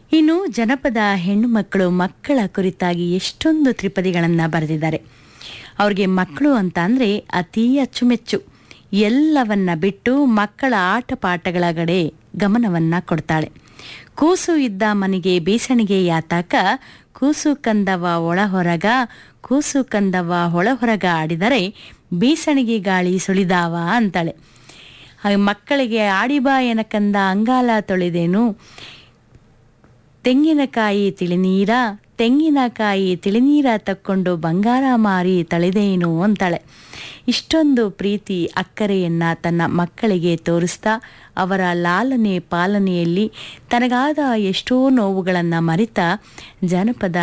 ಇನ್ನು ಜನಪದ ಹೆಣ್ಣು ಮಕ್ಕಳು ಮಕ್ಕಳ ಕುರಿತಾಗಿ ಎಷ್ಟೊಂದು ತ್ರಿಪದಿಗಳನ್ನು ಬರೆದಿದ್ದಾರೆ ಅವ್ರಿಗೆ ಮಕ್ಕಳು ಅಂತ ಅಂದರೆ ಅತೀ ಅಚ್ಚುಮೆಚ್ಚು ಎಲ್ಲವನ್ನ ಬಿಟ್ಟು ಮಕ್ಕಳ ಆಟ ಪಾಠಗಳ ಕಡೆ ಗಮನವನ್ನ ಕೊಡ್ತಾಳೆ ಕೂಸು ಇದ್ದ ಮನೆಗೆ ಬೇಸಣಿಗೆ ಯಾತಾಕ ಕೂಸು ಕಂದವ ಒಳ ಹೊರಗ ಕೂಸು ಕಂದವ ಒಳ ಹೊರಗ ಆಡಿದರೆ ಬೇಸಣಿಗೆ ಗಾಳಿ ಸುಳಿದಾವ ಅಂತಾಳೆ ಹಾಗೆ ಮಕ್ಕಳಿಗೆ ಆಡಿಬಾ ಎನಕಂದ ಅಂಗಾಲ ತೊಳೆದೇನು ತೆಂಗಿನಕಾಯಿ ತಿಳಿನೀರ ತೆಂಗಿನಕಾಯಿ ತಿಳಿನೀರ ತಕ್ಕೊಂಡು ಬಂಗಾರ ಮಾರಿ ತಳೆದೇನು ಅಂತಾಳೆ ಇಷ್ಟೊಂದು ಪ್ರೀತಿ ಅಕ್ಕರೆಯನ್ನ ತನ್ನ ಮಕ್ಕಳಿಗೆ ತೋರಿಸ್ತಾ ಅವರ ಲಾಲನೆ ಪಾಲನೆಯಲ್ಲಿ ತನಗಾದ ಎಷ್ಟೋ ನೋವುಗಳನ್ನು ಮರೆತ ಜನಪದ